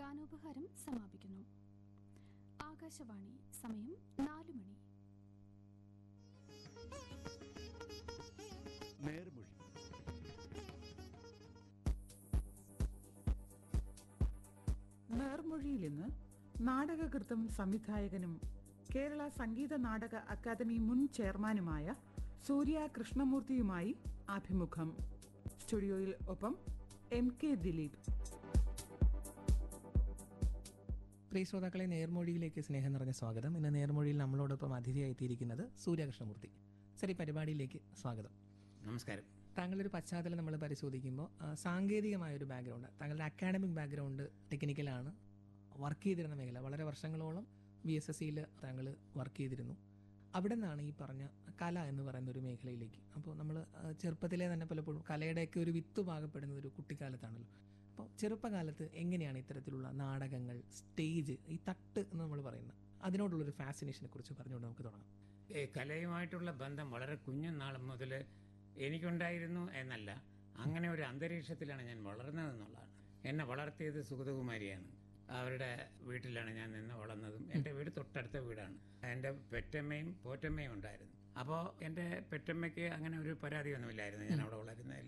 ഗാനോപഹാരം സമാപിക്കുന്നു ആകാശവാണി സമയം നാലു മണി നേർമൊഴി നേർമൊഴിയിൽ ഇന്ന് നാടകകൃത്തും സംവിധായകനും കേരള സംഗീത നാടക അക്കാദമി മുൻ ചെയർമാനുമായ സൂര്യ കൃഷ്ണമൂർത്തിയുമായി അഭിമുഖം സ്റ്റുഡിയോയിൽ ഒപ്പം എം കെ ദിലീപ് പ്രിയ ശ്രോതാക്കളെ നേർമൊഴിയിലേക്ക് സ്നേഹം നിറഞ്ഞ സ്വാഗതം ഇന്ന് നേർമൊഴിയിൽ നമ്മളോടൊപ്പം അതിഥിയായി എത്തിയിരിക്കുന്നത് സൂര്യകൃഷ്ണമൂർത്തി സർ ഈ പരിപാടിയിലേക്ക് സ്വാഗതം നമസ്കാരം താങ്കളുടെ ഒരു പശ്ചാത്തലം നമ്മൾ പരിശോധിക്കുമ്പോൾ ആ, സാങ്കേതികമായ ഒരു ബാക്ക്ഗ്രൗണ്ട് താങ്കളുടെ അക്കാഡമിക് ബാക്ക്ഗ്രൗണ്ട് ടെക്നിക്കലാണ് വർക്ക് ചെയ്തിരുന്ന മേഖല വളരെ വർഷങ്ങളോളം വി എസ് എസ് സിയിൽ താങ്കൾ വർക്ക് ചെയ്തിരുന്നു അവിടെ നിന്നാണ് ഈ പറഞ്ഞ കല എന്ന് പറയുന്ന ഒരു മേഖലയിലേക്ക് അപ്പോൾ നമ്മൾ ചെറുപ്പത്തിലെ തന്നെ പലപ്പോഴും കലയുടെയൊക്കെ ഒരു വിത്ത് പാകപ്പെടുന്നത് ഒരു കുട്ടിക്കാലത്താണല്ലോ അപ്പോൾ ചെറുപ്പകാലത്ത് എങ്ങനെയാണ് ഇത്തരത്തിലുള്ള നാടകങ്ങൾ സ്റ്റേജ് ഈ തട്ട് എന്ന് നമ്മൾ പറയുന്നത് അതിനോടുള്ളൊരു ഫാസിനേഷനെ കുറിച്ച് പറഞ്ഞുകൊണ്ട് നമുക്ക് തുടങ്ങാം ഏ, കലയുമായിട്ടുള്ള ബന്ധം വളരെ കുഞ്ഞുനാൾ മുതൽ എനിക്കുണ്ടായിരുന്നു എന്നല്ല അങ്ങനെ ഒരു അന്തരീക്ഷത്തിലാണ് ഞാൻ വളർന്നതെന്നുള്ളതാണ് എന്നെ വളർത്തിയത് സുഗതകുമാരിയാണ് അവരുടെ വീട്ടിലാണ് ഞാൻ നിന്ന് വളർന്നതും എൻ്റെ വീട് തൊട്ടടുത്ത വീടാണ് എൻ്റെ പെറ്റമ്മയും പോറ്റമ്മയും ഉണ്ടായിരുന്നു അപ്പോൾ എൻ്റെ പെറ്റമ്മയ്ക്ക് അങ്ങനെ ഒരു പരാതിയൊന്നുമില്ലായിരുന്നു ഞാൻ അവിടെ വളരുന്നതിൽ